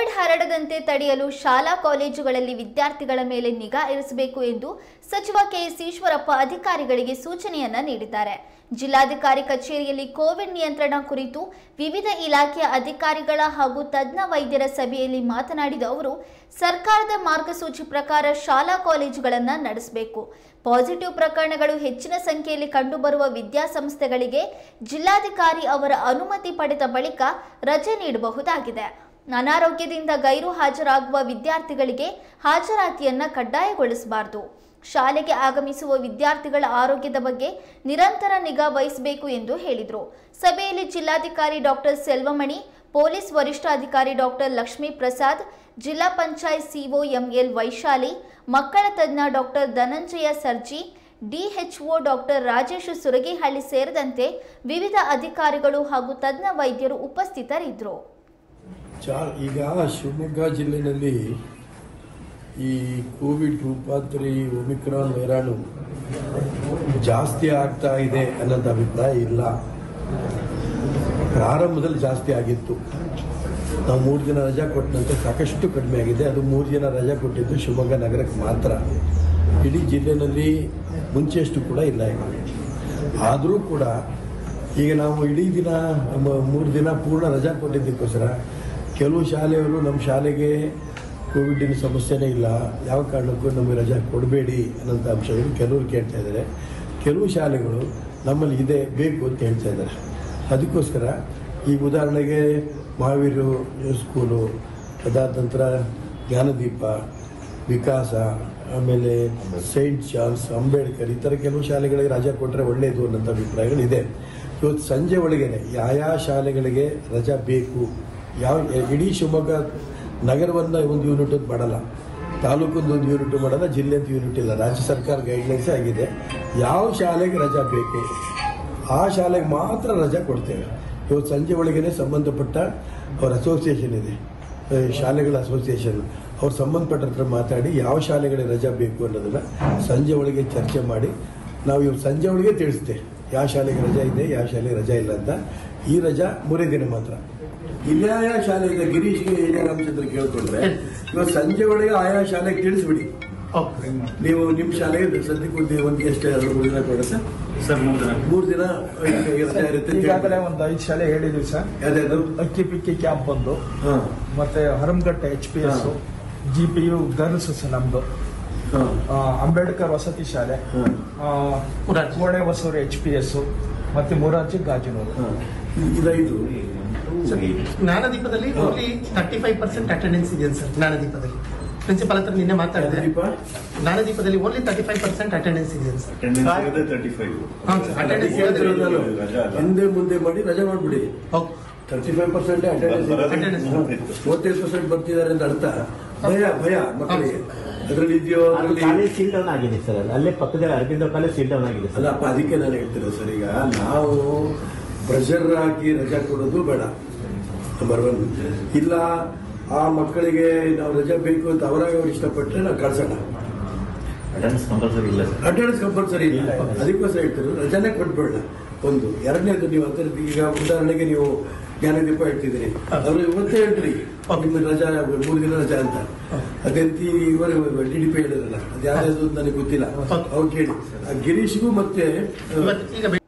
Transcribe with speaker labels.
Speaker 1: Covid ಹರಡದಂತೆ ತಡೆಯಲು ಶಾಲಾ ಕಾಲೇಜುಗಳಲ್ಲಿ ವಿದ್ಯಾರ್ಥಿಗಳ ಮೇಲೆ ನಿಗಾ ಇರಿಸಬೇಕು ಎಂದು ಸಚಿವ ಕೆಎಸ್ ಈಶ್ವರಪ್ಪ ಅಧಿಕಾರಿಗಳಿಗೆ ಸೂಚನೆಯನ್ನ ನೀಡಿದ್ದಾರೆ ಜಿಲ್ಲಾಧಿಕಾರಿ ಕಚೇರಿಯಲ್ಲಿ ಕೋವಿಡ್ ನಿಯಂತ್ರಣ ಕುರಿತು ವಿವಿಧ ಇಲಾಖೆಯ ಅಧಿಕಾರಿಗಳ ಹಾಗೂ ತಜ್ಞ ವೈದ್ಯರ ಸಭೆಯಲ್ಲಿ ಮಾತನಾಡಿದ ಅವರು ಸರ್ಕಾರದ ಮಾರ್ಗಸೂಚಿ ಪ್ರಕಾರ ಶಾಲಾ ಕಾಲೇಜುಗಳನ್ನು ನಡೆಸಬೇಕು ಪಾಸಿಟಿವ್ ಪ್ರಕರಣಗಳು ಹೆಚ್ಚಿನ ಸಂಖ್ಯೆಯಲ್ಲಿ ಕಂಡುಬರುವ ವಿದ್ಯಾಸಂಸ್ಥೆಗಳಿಗೆ ಜಿಲ್ಲಾಧಿಕಾರಿ ಅವರ ಅನುಮತಿ ಪಡೆದ ಬಳಿಕ ರಜೆ ನೀಡಬಹುದಾಗಿದೆ ಅನಾರೋಗ್ಯದಿಂದ ಗೈರು ಹಾಜರಾಗುವ ವಿದ್ಯಾರ್ಥಿಗಳಿಗೆ ಹಾಜರಾತಿಯನ್ನ ಕಡ್ಡಾಯಗೊಳಿಸಬಾರದು ಶಾಲೆಗೆ ಆಗಮಿಸುವ ವಿದ್ಯಾರ್ಥಿಗಳ ಆರೋಗ್ಯದ ಬಗ್ಗೆ ನಿರಂತರ ನಿಗಾ ವಹಿಸಬೇಕು ಎಂದು ಹೇಳಿದರು ಸಭೆಯಲ್ಲಿ ಜಿಲ್ಲಾಧಿಕಾರಿ ಡಾಕ್ಟರ್ ಸೆಲ್ವಮಣಿ ಪೊಲೀಸ್ ವರಿಷ್ಠಾಧಿಕಾರಿ ಡಾಕ್ಟರ್ ಲಕ್ಷ್ಮೀ ಪ್ರಸಾದ್ ಜಿಲ್ಲಾ ಪಂಚಾಯತ್ ಸಿಒ ಎಂಎಲ್ ವೈಶಾಲಿ ಮಕ್ಕಳ ತಜ್ಞ doctor Dhananjaya Sarji DHO doctor Rajesh Suragihalli ಸೇರಿದಂತೆ ವಿವಿಧ ಅಧಿಕಾರಿಗಳು ಹಾಗೂ ತಜ್ಞ ವೈದ್ಯರು ಉಪಸ್ಥಿತರಿದ್ದರು
Speaker 2: ಚಾ ಈಗ ಶಿವಮೊಗ್ಗ ಜಿಲ್ಲೆಯಲ್ಲಿ ಈ ಕೋವಿಡ್ ರೂಪಾಂತರಿ ಒಮಿಕ್ರಾನ್ ವೈರಾಣು ಜಾಸ್ತಿ ಆಗ್ತಾ ಇದೆ ಅನ್ನೋದು ಅಭಿಪ್ರಾಯ ಇಲ್ಲ ಪ್ರಾರಂಭದಲ್ಲಿ ಜಾಸ್ತಿ ಆಗಿತ್ತು ನಾವು ಮೂರು ದಿನ ರಜಾ ಕೊಟ್ಟ ನಂತರ ಸಾಕಷ್ಟು ಕಡಿಮೆ ಆಗಿದೆ ಅದು ಮೂರು ದಿನ ರಜಾ ಕೊಟ್ಟಿದ್ದು ಶಿವಮೊಗ್ಗ ನಗರಕ್ಕೆ ಮಾತ್ರ ಇಡೀ ಜಿಲ್ಲೆಯಲ್ಲಿ ಮುಂಚೆಯಷ್ಟು ಕೂಡ ಇಲ್ಲ ಈಗ ಆದರೂ ಕೂಡ ಈಗ ನಾವು ಇಡೀ ದಿನ ಮ- ಮೂರು ದಿನ ಪೂರ್ಣ ರಜಾ ಕೊಟ್ಟಿದ್ದಕ್ಕೋಸ್ಕರ ಕೆಲವು ಶಾಲೆಯವರು ನಮ್ಮ ಶಾಲೆಗೆ ಕೋವಿಡಿನ ಸಮಸ್ಯೆನೇ ಇಲ್ಲ ಯಾವ ಕಾರಣಕ್ಕೂ ನಮಗೆ ರಜಾ ಕೊಡಬೇಡಿ ಅನ್ನೋಂಥ ಅಂಶಗಳು ಕೆಲವರು ಕೇಳ್ತಾ ಇದ್ದಾರೆ ಕೆಲವು ಶಾಲೆಗಳು ನಮ್ಮಲ್ಲಿ ಇದೆ ಬೇಕು ಅಂತ ಹೇಳ್ತಾ ಇದ್ದಾರೆ ಅದಕ್ಕೋಸ್ಕರ ಈಗ ಉದಾಹರಣೆಗೆ ಮಹಾವೀರು ಸ್ಕೂಲು ಅದಾದ ನಂತರ ಜ್ಞಾನದೀಪ ವಿಕಾಸ ಆಮೇಲೆ ಸೈಂಟ್ ಜಾನ್ಸ್ ಅಂಬೇಡ್ಕರ್ ಈ ಥರ ಕೆಲವು ಶಾಲೆಗಳಿಗೆ ರಜಾ ಕೊಟ್ಟರೆ ಒಳ್ಳೆಯದು ಅನ್ನೋಂಥ ಅಭಿಪ್ರಾಯಗಳಿದೆ ಇವತ್ತು ಸಂಜೆ ಒಳಗೇನೆ ಯಾಯಾ ಶಾಲೆಗಳಿಗೆ ರಜಾ ಬೇಕು ಯಾವ ಇಡೀ ಶಿವಮೊಗ್ಗ ನಗರವನ್ನು ಒಂದು ಯೂನಿಟ್ ಅಂತ ಮಾಡಲ್ಲ ತಾಲೂಕೊಂದು ಒಂದು ಯೂನಿಟ್ ಮಾಡಲ್ಲ ಜಿಲ್ಲೆ ಅಂತ ಯೂನಿಟ್ ಇಲ್ಲ ರಾಜ್ಯ ಸರ್ಕಾರ ಗೈಡ್ಲೈನ್ಸೇ ಆಗಿದೆ ಯಾವ ಶಾಲೆಗೆ ರಜಾ ಬೇಕು ಆ ಶಾಲೆಗೆ ಮಾತ್ರ ರಜಾ ಕೊಡ್ತೇವೆ ಇವತ್ತು ಸಂಜೆ ಒಳಗೇನೆ ಸಂಬಂಧಪಟ್ಟ ಅವ್ರ ಅಸೋಸಿಯೇಷನ್ ಇದೆ ಆ, ಶಾಲೆಗಳ ಅಸೋಸಿಯೇಷನ್ ಅವ್ರು ಸಂಬಂಧಪಟ್ಟ ಹತ್ರ ಮಾತಾಡಿ ಯಾವ ಶಾಲೆಗಳಿಗೆ ರಜಾ ಬೇಕು ಅನ್ನೋದನ್ನ ಸಂಜೆ ಒಳಗೆ ಚರ್ಚೆ ಮಾಡಿ ನಾವು ಇವತ್ತು ಸಂಜೆ ಒಳಗೆ ತಿಳಿಸ್ತೇವೆ ಯಾವ ಶಾಲೆಗೆ ರಜಾ ಇದೆ ಯಾವ ಶಾಲೆಗೆ ರಜಾ ಇಲ್ಲ ಅಂತ ಈ ರಜಾ ಮೂರೇ ದಿನ ಮಾತ್ರ ಇನ್ಯಾಯ ಶಾಲೆ ಇದೆ ಗಿರೀಶ್ಗೆ ಏನೇ ರಾಮಚಂದ್ರ ಕೇಳ್ಕೊಂಡ್ರೆ ಇವತ್ತು ಸಂಜೆ ಒಳಗೆ ಆಯಾ ಶಾಲೆಗೆ ತಿಳಿಸ್ಬಿಡಿ ನೀವು ನಿಮ್ಮ ಶಾಲೆಗೆ ಸದ್ಯಕ್ಕೆ ಒಂದು ಒಂದು ಎಷ್ಟು ಎರಡು ಮೂರು ದಿನ ಕೊಡುತ್ತೆ
Speaker 3: ಸರ್ ಮೂರು ಜನ
Speaker 2: ಮೂರು ದಿನ ರಜಾ ಇರುತ್ತೆ ಅಂತ
Speaker 4: ಈಗಾಗಲೇ
Speaker 2: ಹೇಳ್ಬಿಡಿ.
Speaker 4: ಒಂದು ಐದು ಶಾಲೆ ಹೇಳಿದೀವಿ ಸರ್
Speaker 2: ಯಾವ್ದ್ಯಾವ್ದು
Speaker 4: ಅಕ್ಕಿ ಪಿಕ್ಕಿ ಕ್ಯಾಂಪ್ ಬಂದು
Speaker 2: ಹಾ
Speaker 4: ಮತ್ತೆ ಹರಮಘಟ್ಟ ಎಚ್ ಪಿ ಎಸ್
Speaker 2: ಹಾ.
Speaker 4: ಜಿ ಪಿ ಯು ಗರ್ಲ್ಸ್ ನಮ್ದು
Speaker 2: ಹಾ
Speaker 4: ಆ, ಅಂಬೇಡ್ಕರ್ ವಸತಿ ಶಾಲೆ
Speaker 2: ಹಾ
Speaker 4: ಆ,
Speaker 3: ಮುರಾರ್ಜಿ.
Speaker 4: ಕೋಣೆ ಹೊಸೂರು ಎಚ್ ಪಿ ಎಸ್ ಮತ್ತೆ ಮುರಾರ್ಜಿ ಗಾಜನೂರು
Speaker 2: ಹಾ ಇದೈದು
Speaker 3: ಸರ್, ಜ್ಞಾನದೀಪದಲ್ಲಿ only thirty five percent attendance ಇದೆ ಸರ್ ಜ್ಞಾನದೀಪದಲ್ಲಿ ಪ್ರಿನ್ಸಿಪಾಲ್ ಹತ್ರ ನಿನ್ನೆ ಮಾತಾಡಿದೆ
Speaker 2: ದೀಪ
Speaker 3: ಜ್ಞಾನದೀಪದಲ್ಲಿ only thirty five percent attendance ಇದೆ ಸರ್
Speaker 5: ಅಟೆಂಡೆನ್ಸ್ ಇರೋದೇ ತರ್ಟಿ ಫೈವ್
Speaker 3: ಹಾಂ ಸರ್ ಅಟೆಂಡೆನ್ಸ್
Speaker 2: ಹೇಳ್ತಿರೋದು ನಾನು
Speaker 5: ರಜಾ ಅಲ್ಲ.
Speaker 2: ಹಿಂದೆ ಮುಂದೆ ಮಾಡಿ ರಜಾ ಮಾಡ್ಬಿಡಿ
Speaker 3: okay
Speaker 2: thirty five percent
Speaker 3: Attendance.
Speaker 2: ಮೂವತ್ತೈದು ಪರ್ಸೆಂಟ್ ಬರ್ತಿದ್ದಾರೆ ಅಂತ ಅರ್ಥ ಭಯ ಭಯ ಮಕ್ಕಳಿಗೆ ಅದರಲ್ಲಿ ಇದೆಯೋ
Speaker 6: ಅದು
Speaker 2: ಅದರಲ್ಲಿ
Speaker 6: ಕಾಲೇಜ್ ಸೀಲ್ ಡೌನ್ ಆಗಿದೆ ಸರ್ ಅದು ಅಲ್ಲೇ ಪಕ್ಕದಲ್ಲಿ ಅರವಿಂದ ಕಾಲೇಜ್ ಸೀಲ್ ಡೌನ್ ಆಗಿದೆ ಸರ್
Speaker 2: ಅಲ್ಲಪ್ಪ ಅದಕ್ಕೆ ನಾನು ಹೇಳ್ತಿರೋದು ಸರ್ ಈಗ ನಾವು ಪ್ರೆಷರ್ ಹಾಕಿ ರಜಾ ಕೊಡೋದು ಬೇಡ ನಂಬರ್ ಒನ್ ಇಲ್ಲ ಆ ಮಕ್ಕಳಿಗೆ ನಾವು ರಜಾ ಬೇಕು ಅಂತ ಅವರಾಗ ಅವ್ರು ಇಷ್ಟಪಟ್ಟರೆ ನಾವು ಕಳ್ಸೋಣ
Speaker 5: ಅಟೆಂಡೆನ್ಸ್ ಕಂಪಲ್ಸರಿ ಇಲ್ಲ ಸರ್
Speaker 2: ಅಟೆಂಡೆನ್ಸ್ ಕಂಪಲ್ಸರಿ ಇಲ್ಲ ಅದಕ್ಕೋಸ್ಕರ ಹೇಳ್ತಾರೆ ರಜಾನೇ ಕೊಟ್ಬೇಡ ಒಂದು ಎರಡನೇದು ನೀವು ಅದರ ಈಗ ಉದಾಹರಣೆಗೆ ನೀವು ಜ್ಞಾನದೀಪ ಹೇಳ್ತಿದ್ರಿ ಅವರು ಇವತ್ತೇ ಹೇಳ್ರಿ ನಿಮ್ಮ ರಜಾ ಮೂರು ದಿನ ರಜಾ ಅಂತ ಅದೇಂತಿ ಇವರು ಡಿ ಡಿ ಪಿ ಹೇಳಿದ್ರಲ್ಲ ಅದು ಯಾವ್ದು ನನಗೆ ಗೊತ್ತಿಲ್ಲ ಅವ್ರು ಕೇಳಿ ಆ ಗಿರೀಶ್ಗೂ ಮತ್ತೆ
Speaker 3: ಇವತ್ತು ಈಗ